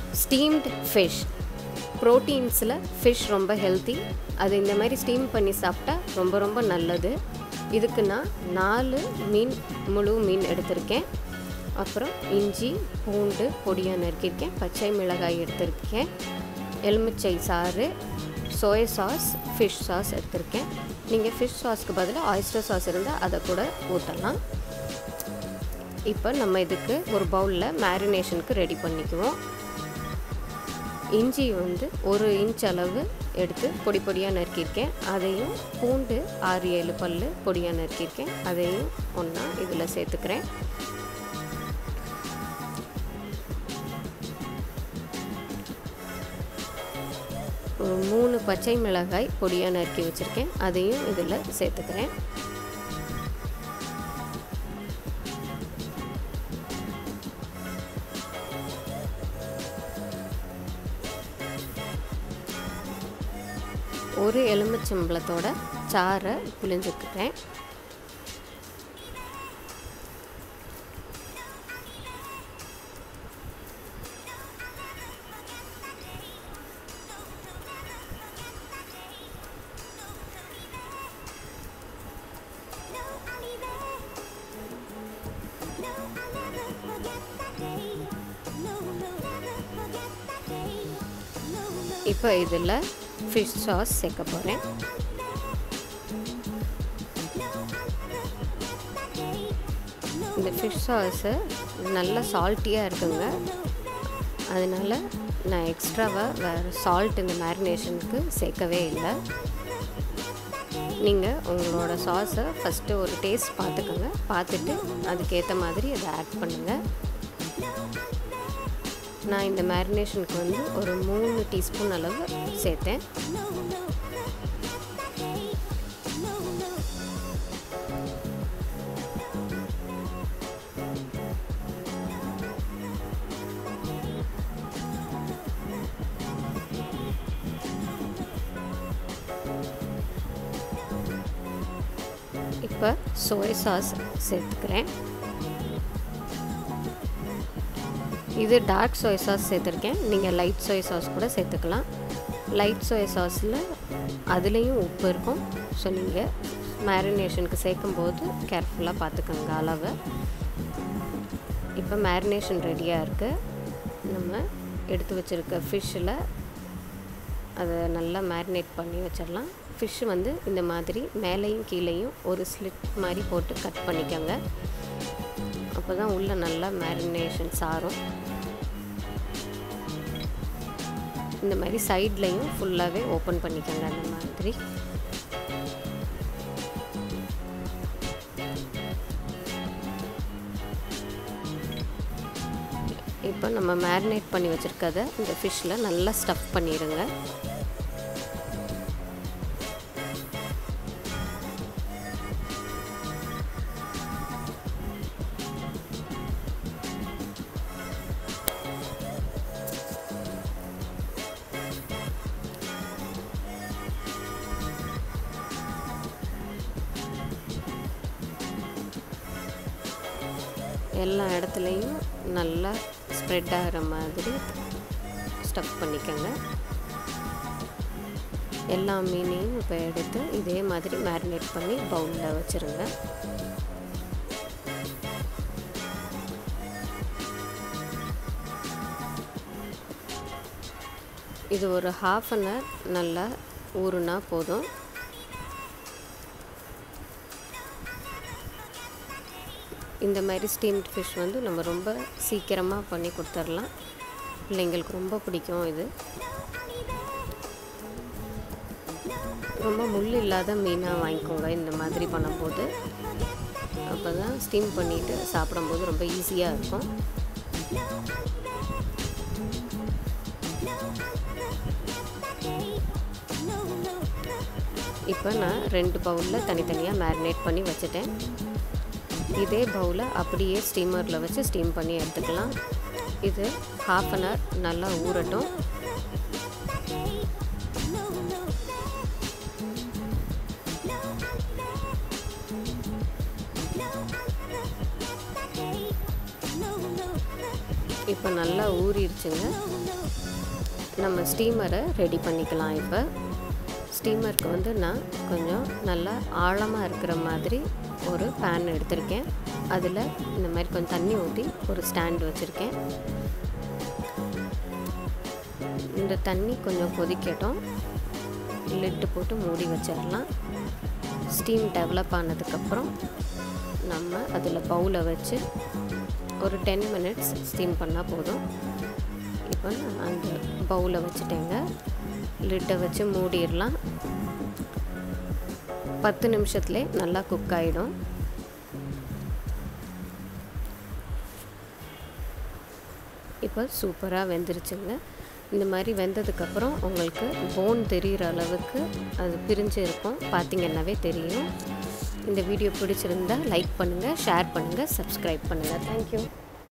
steamed fish ப்ரோட்டீன்ஸில் fish ரொம்ப healthy அது இந்த மாதிரி ஸ்டீம் பண்ணி சாப்பிட்டா ரொம்ப ரொம்ப நல்லது இதுக்கு நான் நாலு மீன் முழு மீன் எடுத்திருக்கேன் அப்புறம் இஞ்சி பூண்டு பொடியாக நறுக்கியிருக்கேன் பச்சை மிளகாய் எடுத்திருக்கேன் எலுமிச்சை சாறு சோயா சாஸ் ஃபிஷ் சாஸ் எடுத்திருக்கேன் நீங்கள் ஃபிஷ் சாஸ்க்கு பதிலாக ஆயிஸ்டர் சாஸ் இருந்தால் அதை கூட ஊற்றலாம் இப்போ நம்ம இதுக்கு ஒரு பவுலில் மேரினேஷனுக்கு ரெடி பண்ணிக்குவோம் இஞ்சி வந்து ஒரு இன்ச் அளவு எடுத்து பொடி பொடியாக நறுக்கியிருக்கேன் அதையும் பூண்டு ஆறு ஏழு பல் பொடியாக நறுக்கியிருக்கேன் அதையும் ஒன்றா இதில் சேர்த்துக்கிறேன் ஒரு மூணு பச்சை மிளகாய் பொடியாக நறுக்கி வச்சுருக்கேன் அதையும் இதில் சேர்த்துக்கிறேன் ஒரு எலுமிச்சம்பழத்தோட சாறை புளிஞ்சுக்கிறேன் இப்போ இதில் ஃபிஷ் சாஸ் சேர்க்க போகிறேன் இந்த ஃபிஷ் சாஸு நல்லா சால்ட்டியாக இருக்குங்க அதனால் நான் எக்ஸ்ட்ராவாக வேறு சால்ட் இந்த மேரினேஷனுக்கு சேர்க்கவே இல்லை நீங்கள் உங்களோட சாஸை ஃபஸ்ட்டு ஒரு டேஸ்ட் பார்த்துக்கோங்க பார்த்துட்டு அதுக்கேற்ற மாதிரி அதை ஆட் பண்ணுங்கள் நான் இந்த மேரினேஷனுக்கு வந்து ஒரு மூணு டீஸ்பூன் அளவு சேர்த்தேன் இப்போ சோயா சாஸ் சேர்த்துக்கிறேன் இது டார்க் சோயா சாஸ் சேர்த்துருக்கேன் நீங்கள் லைட் சோயா சாஸ் கூட சேர்த்துக்கலாம் லைட் சோயா சாஸில் அதுலேயும் உப்பு இருக்கும் ஸோ நீங்கள் மேரினேஷனுக்கு சேர்க்கும்போது கேர்ஃபுல்லாக பார்த்துக்கோங்க அளவை இப்போ மேரினேஷன் ரெடியாக இருக்குது நம்ம எடுத்து வச்சுருக்க ஃபிஷ்ஷில் அதை நல்லா மேரினேட் பண்ணி வச்சிடலாம் ஃபிஷ்ஷு வந்து இந்த மாதிரி மேலேயும் கீழேயும் ஒரு ஸ்லிட் மாதிரி போட்டு கட் பண்ணிக்கோங்க அப்போ தான் உள்ளே நல்லா மேரினேஷன் சாரும் இந்த மாதிரி சைட்லேயும் ஃபுல்லாகவே ஓப்பன் பண்ணிக்கோங்க அந்த மாதிரி இப்போ நம்ம மேரினேட் பண்ணி வச்சுருக்கத இந்த ஃபிஷ்ஷில் நல்லா ஸ்டஃப் பண்ணிடுங்க எல்லா இடத்துலையும் நல்லா ஸ்ப்ரெட் ஆகிற மாதிரி ஸ்டஃப் பண்ணிக்கோங்க எல்லா மீனையும் இப்போ எடுத்து இதே மாதிரி மேரினேட் பண்ணி பவுலில் வச்சுருங்க இது ஒரு ஹாஃப் அன் ஹவர் நல்லா ஊறுனா போதும் இந்த மாதிரி ஸ்டீம்டு ஃபிஷ் வந்து நம்ம ரொம்ப சீக்கிரமாக பண்ணி கொடுத்துர்லாம் பிள்ளைங்களுக்கு ரொம்ப பிடிக்கும் இது ரொம்ப முள் இல்லாத மீனாக வாங்கிக்கோங்க இந்த மாதிரி பண்ணும்போது அப்போ தான் ஸ்டீம் பண்ணிவிட்டு சாப்பிடும்போது ரொம்ப ஈஸியாக இருக்கும் இப்போ நான் ரெண்டு பவுலில் தனித்தனியாக மேரினேட் பண்ணி வச்சுட்டேன் இதே பவுலை அப்படியே ஸ்டீமரில் வச்சு ஸ்டீம் பண்ணி எடுத்துக்கலாம் இது ஹாஃப் அன் ஹவர் நல்லா ஊறட்டும் இப்போ நல்லா ஊறிடுச்சுங்க நம்ம ஸ்டீமரை ரெடி பண்ணிக்கலாம் இப்போ ஸ்டீமருக்கு வந்து நான் கொஞ்சம் நல்லா ஆழமாக இருக்கிற மாதிரி ஒரு பேன் எடுத்திருக்கேன் அதில் இந்த மாதிரி கொஞ்சம் தண்ணி ஊற்றி ஒரு ஸ்டாண்ட் வச்சுருக்கேன் இந்த தண்ணி கொஞ்சம் கொதிக்கட்டும் லிட்டு போட்டு மூடி வச்சிடலாம் ஸ்டீம் டெவலப் ஆனதுக்கப்புறம் நம்ம அதில் பவுலை வச்சு ஒரு டென் மினிட்ஸ் ஸ்டீம் பண்ணால் போதும் இப்போ நான் அந்த பவுலை வச்சுட்டேங்க லிட்டை வச்சு மூடிடலாம் பத்து நிமிஷத்துலே நல்லா குக் ஆகிடும் இப்போ சூப்பராக வெந்துருச்சுங்க இந்த மாதிரி வெந்ததுக்கப்புறம் உங்களுக்கு போன் தெரிகிற அளவுக்கு அது பிரிஞ்சு இருக்கும் பார்த்திங்கன்னாவே தெரியும் இந்த வீடியோ பிடிச்சிருந்தா லைக் பண்ணுங்கள் ஷேர் பண்ணுங்கள் சப்ஸ்கிரைப் பண்ணுங்கள் தேங்க்யூ